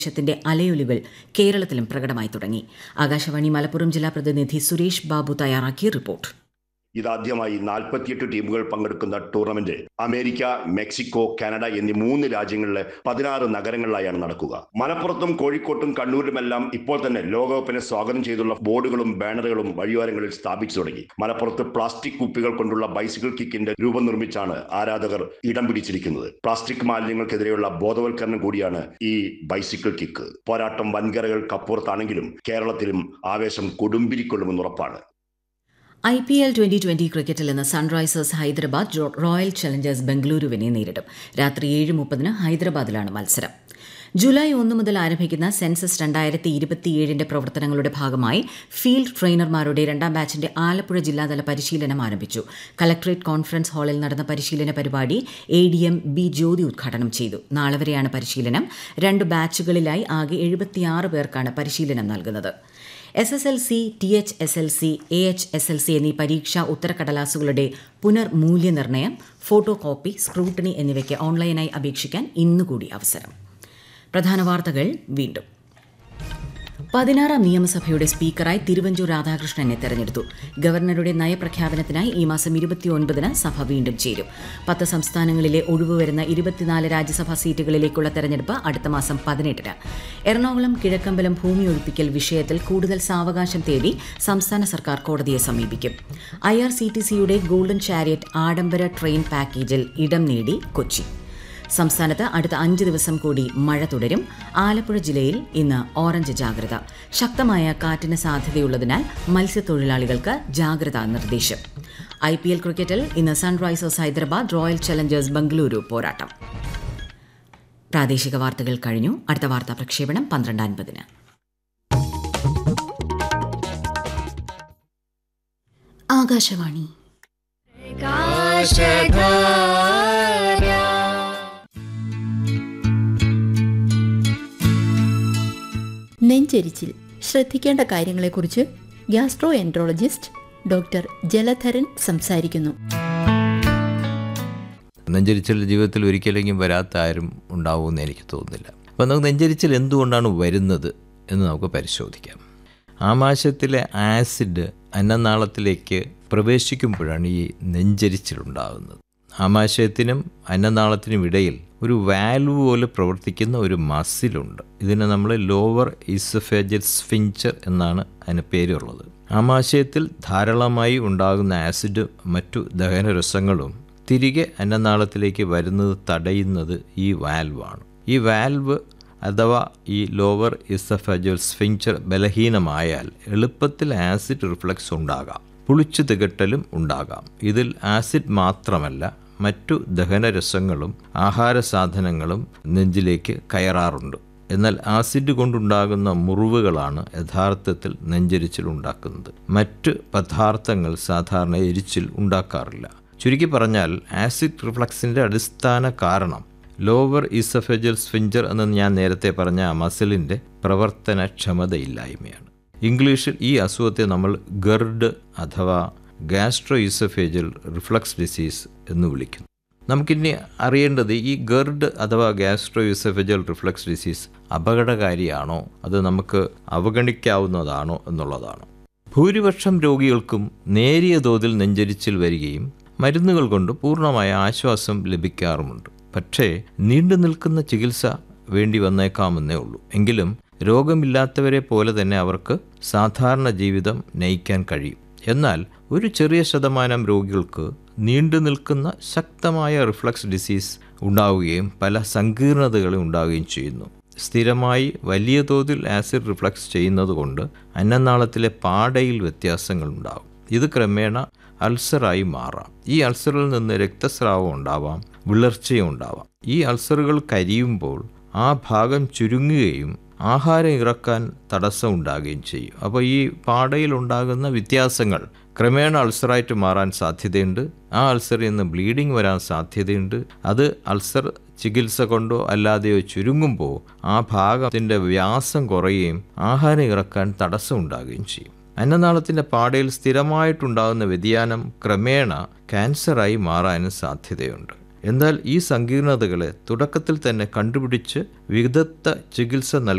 ത്തിന്റെ അലയൊലികൾ കേരളത്തിലും പ്രകടമായി തുടങ്ങി ആകാശവാണി മലപ്പുറം ജില്ലാ പ്രതിനിധി സുരേഷ് ബാബു തയ്യാറാക്കിയ റിപ്പോർട്ട് ഇതാദ്യമായി നാൽപ്പത്തിയെട്ട് ടീമുകൾ പങ്കെടുക്കുന്ന ടൂർണമെന്റ് അമേരിക്ക മെക്സിക്കോ കാനഡ എന്നീ മൂന്ന് രാജ്യങ്ങളിലെ പതിനാറ് നഗരങ്ങളിലായാണ് നടക്കുക മലപ്പുറത്തും കോഴിക്കോട്ടും കണ്ണൂരിലുമെല്ലാം ഇപ്പോൾ തന്നെ ലോകകപ്പിനെ സ്വാഗതം ചെയ്തുള്ള ബോർഡുകളും ബാനറുകളും വഴിയോരങ്ങളിൽ സ്ഥാപിച്ചു തുടങ്ങി മലപ്പുറത്ത് പ്ലാസ്റ്റിക് കുപ്പികൾ കൊണ്ടുള്ള ബൈസിക്കിൾ കിക്കിന്റെ രൂപം നിർമ്മിച്ചാണ് ആരാധകർ ഇടം പിടിച്ചിരിക്കുന്നത് പ്ലാസ്റ്റിക് മാലിന്യങ്ങൾക്കെതിരെയുള്ള ബോധവൽക്കരണം കൂടിയാണ് ഈ ബൈസിക്കിൾ കിക്ക് പോരാട്ടം വൻകരകൾക്കപ്പുറത്താണെങ്കിലും കേരളത്തിലും ആവേശം കൊടുമ്പിരിക്കൊള്ളുമെന്ന് ഉറപ്പാണ് I P L twenty twenty ക്രിക്കറ്റിൽ ഇന്ന് സൺറൈസേഴ്സ് ഹൈദരാബാദ് ജോ- റോയൽ ചലഞ്ചേഴ്സ് ബംഗളൂരുവിനെ നേരിടും രാത്രി ഏഴ് മുപ്പതിന് ഹൈദരാബാദിലാണ് മത്സരം ജൂലൈ ഒന്ന് മുതൽ ആരംഭിക്കുന്ന സെൻസസ് രണ്ടായിരത്തി ഇരുപത്തിയേഴിന്റെ പ്രവർത്തനങ്ങളുടെ ഭാഗമായി ഫീൽഡ് ട്രെയിനർമാരുടെ രണ്ടാം ബാച്ചിന്റെ ആലപ്പുഴ ജില്ലാതല പരിശീലനം ആരംഭിച്ചു കലക്ടറേറ്റ് കോൺഫറൻസ് ഹാളിൽ നടന്ന പരിശീലന പരിപാടി A D M B Jyothi ഉദ്ഘാടനം ചെയ്തു നാളെ വരെയാണ് പരിശീലനം രണ്ട് ബാച്ചുകളിലായി ആകെ എഴുപത്തിയാറ് പേർക്കാണ് പരിശീലനം നൽകുന്നത് S S L C T H S L C A H S L C എന്നീ പരീക്ഷാ ഉത്തരക്കടലാസുകളുടെ പുനർമൂല്യനിർണ്ണയം ഫോട്ടോ കോപ്പി സ്ക്രൂട്ടണി എന്നിവയ്ക്ക് ഓൺലൈനായി അപേക്ഷിക്കാൻ ഇന്നുകൂടി അവസരം പ്രധാന വാർത്തകൾ വീണ്ടും പതിനാറാം നിയമസഭയുടെ സ്പീക്കറായി തിരുവഞ്ചൂർ രാധാകൃഷ്ണനെ തെരഞ്ഞെടുത്തു ഗവർണറുടെ നയപ്രഖ്യാപനത്തിനായി ഈ മാസം ഇരുപത്തിയൊൻപതിന് സഭ വീണ്ടും ചേരും പത്ത് സംസ്ഥാനങ്ങളിലെ ഒഴിവ് വരുന്ന ഇരുപത്തിനാല് രാജ്യസഭാ സീറ്റുകളിലേക്കുള്ള തെരഞ്ഞെടുപ്പ് അടുത്ത മാസം പതിനെട്ടിന് എറണാകുളം കിഴക്കമ്പലം ഭൂമി ഒഴിപ്പിക്കൽ വിഷയത്തിൽ കൂടുതൽ സാവകാശം തേടി സംസ്ഥാന സർക്കാർ കോടതിയെ സമീപിക്കും ഐ ആർ സി ടി സിയുടെ ഗോൾഡൻ ചാരിയറ്റ് ആഡംബര ട്രെയിൻ പാക്കേജിൽ ഇടം നേടി കൊച്ചി സംസ്ഥാനത്ത് അടുത്ത അഞ്ച് ദിവസം കൂടി മഴ തുടരും ആലപ്പുഴ ജില്ലയിൽ ഇന്ന് ഓറഞ്ച് ജാഗ്രത ശക്തമായ കാറ്റിന് സാധ്യതയുള്ളതിനാൽ മത്സ്യത്തൊഴിലാളികൾക്ക് ജാഗ്രതാ നിർദ്ദേശം ഐ പി എൽ ക്രിക്കറ്റിൽ ഇന്ന് sunrisers Hyderabad royal challengers Bengaluru പോരാട്ടം പ്രാദേശിക വാർത്തകൾ കഴിഞ്ഞു അടുത്ത വാർത്താ പ്രക്ഷേപണം പന്ത്രണ്ട് അൻപതിന് ആകാശവാണി നെഞ്ചെരിച്ചിൽ ശ്രദ്ധിക്കേണ്ട കാര്യങ്ങളെക്കുറിച്ച് ഗ്യാസ്ട്രോ എൻട്രോളജിസ്റ്റ് ഡോക്ടർ ജലധരൻ സംസാരിക്കുന്നു നെഞ്ചരിച്ചൽ ജീവിതത്തിൽ ഒരിക്കലെങ്കിലും വരാത്ത ആരും ഉണ്ടാവുമെന്ന് എനിക്ക് തോന്നുന്നില്ല അപ്പോൾ നമുക്ക് നെഞ്ചരിച്ചൽ എന്തുകൊണ്ടാണ് വരുന്നത് എന്ന് നമുക്ക് പരിശോധിക്കാം ആമാശയത്തിലെ ആസിഡ് അന്നനാളത്തിലേക്ക് പ്രവേശിക്കുമ്പോഴാണ് ഈ നെഞ്ചരിച്ചിലുണ്ടാകുന്നത് ആമാശയത്തിനും അന്നനാളത്തിനും ഇടയിൽ ഒരു വാൽവ് പോലെ പ്രവർത്തിക്കുന്ന ഒരു മസിലുണ്ട് ഇതിനെ നമ്മൾ ലോവർ ഇസഫേജൽ സ്ഫിഞ്ചർ എന്നാണ് അതിന് പേരുള്ളത് ആമാശയത്തിൽ ധാരാളമായി ഉണ്ടാകുന്ന ആസിഡ് മറ്റു ദഹനരസങ്ങളും തിരികെ അന്നനാളത്തിലേക്ക് വരുന്നത് തടയുന്നത് ഈ വാൽവാണ് ഈ വാൽവ് അഥവാ ഈ ലോവർ ഇസഫജൽ സ്ഫിഞ്ചർ ബലഹീനമായാൽ എളുപ്പത്തിൽ ആസിഡ് റിഫ്ലക്സ് ഉണ്ടാകാം പുളിച്ചു തികട്ടലും ഉണ്ടാകാം ഇതിൽ ആസിഡ് മാത്രമല്ല മറ്റു ദഹനരസങ്ങളും ആഹാര സാധനങ്ങളും നെഞ്ചിലേക്ക് കയറാറുണ്ട് എന്നാൽ ആസിഡ് കൊണ്ടുണ്ടാകുന്ന മുറിവുകളാണ് യഥാർത്ഥത്തിൽ നെഞ്ചരിച്ചിൽ ഉണ്ടാക്കുന്നത് മറ്റ് പദാർത്ഥങ്ങൾ സാധാരണ എരിച്ചിൽ ഉണ്ടാക്കാറില്ല ചുരുക്കി പറഞ്ഞാൽ ആസിഡ് റിഫ്ലക്സിൻ്റെ അടിസ്ഥാന കാരണം ലോവർ ഈസഫെജൽ സ്ഫിഞ്ചർ എന്ന് ഞാൻ നേരത്തെ പറഞ്ഞ ആ മസിലിൻ്റെ പ്രവർത്തനക്ഷമതയില്ലായ്മയാണ് ഇംഗ്ലീഷിൽ ഈ അസുഖത്തെ നമ്മൾ ഗർഡ് അഥവാ ഗാസ്ട്രോ ഈസഫേജൽ റിഫ്ലക്സ് ഡിസീസ് എന്ന് വിളിക്കുന്നു നമുക്കിനി അറിയേണ്ടത് ഈ ഗർഡ് അഥവാ ഗാസ്ട്രോ യൂസഫജൽ റിഫ്ലക്സ് ഡിസീസ് അപകടകാരിയാണോ അത് നമുക്ക് അവഗണിക്കാവുന്നതാണോ എന്നുള്ളതാണ് ഭൂരിപക്ഷം രോഗികൾക്കും നേരിയ തോതിൽ നെഞ്ചരിച്ചിൽ വരികയും മരുന്നുകൾ കൊണ്ട് പൂർണ്ണമായ ആശ്വാസം ലഭിക്കാറുമുണ്ട് പക്ഷേ നീണ്ടു നിൽക്കുന്ന ചികിത്സ വേണ്ടി വന്നേക്കാമെന്നേ ഉള്ളൂ എങ്കിലും രോഗമില്ലാത്തവരെ പോലെ തന്നെ അവർക്ക് സാധാരണ ജീവിതം നയിക്കാൻ കഴിയും എന്നാൽ ഒരു ചെറിയ ശതമാനം രോഗികൾക്ക് നീണ്ടു നിൽക്കുന്ന ശക്തമായ റിഫ്ലക്സ് ഡിസീസ് ഉണ്ടാവുകയും പല സങ്കീർണതകളും ഉണ്ടാവുകയും ചെയ്യുന്നു സ്ഥിരമായി വലിയ തോതിൽ ആസിഡ് റിഫ്ലക്സ് ചെയ്യുന്നതുകൊണ്ട് അന്നനാളത്തിലെ പാടയിൽ വ്യത്യാസങ്ങൾ ഉണ്ടാകും ഇത് ക്രമേണ അൾസറായി മാറാം ഈ അൾസറിൽ നിന്ന് രക്തസ്രാവം ഉണ്ടാവാം വിളർച്ചയും ഉണ്ടാവാം ഈ അൾസറുകൾ കരിയുമ്പോൾ ആ ഭാഗം ചുരുങ്ങുകയും ആഹാരം ഇറക്കാൻ തടസ്സം ഉണ്ടാകുകയും ചെയ്യും അപ്പോൾ ഈ പാടയിൽ ഉണ്ടാകുന്ന വ്യത്യാസങ്ങൾ ക്രമേണ അൾസറായിട്ട് മാറാൻ സാധ്യതയുണ്ട് ആ അൾസറിൽ നിന്ന് ബ്ലീഡിംഗ് വരാൻ സാധ്യതയുണ്ട് അത് അൾസർ ചികിത്സ കൊണ്ടോ അല്ലാതെയോ ചുരുങ്ങുമ്പോൾ ആ ഭാഗത്തിൻ്റെ വ്യാസം കുറയുകയും ആഹാരം ഇറക്കാൻ തടസ്സം ഉണ്ടാകുകയും ചെയ്യും അന്നനാളത്തിൻ്റെ പാടയിൽ സ്ഥിരമായിട്ടുണ്ടാകുന്ന വ്യതിയാനം ക്രമേണ ക്യാൻസറായി മാറാനും സാധ്യതയുണ്ട് എന്നാൽ ഈ സങ്കീർണതകളെ തുടക്കത്തിൽ തന്നെ കണ്ടുപിടിച്ച് വിദഗ്ധ ചികിത്സ നൽകി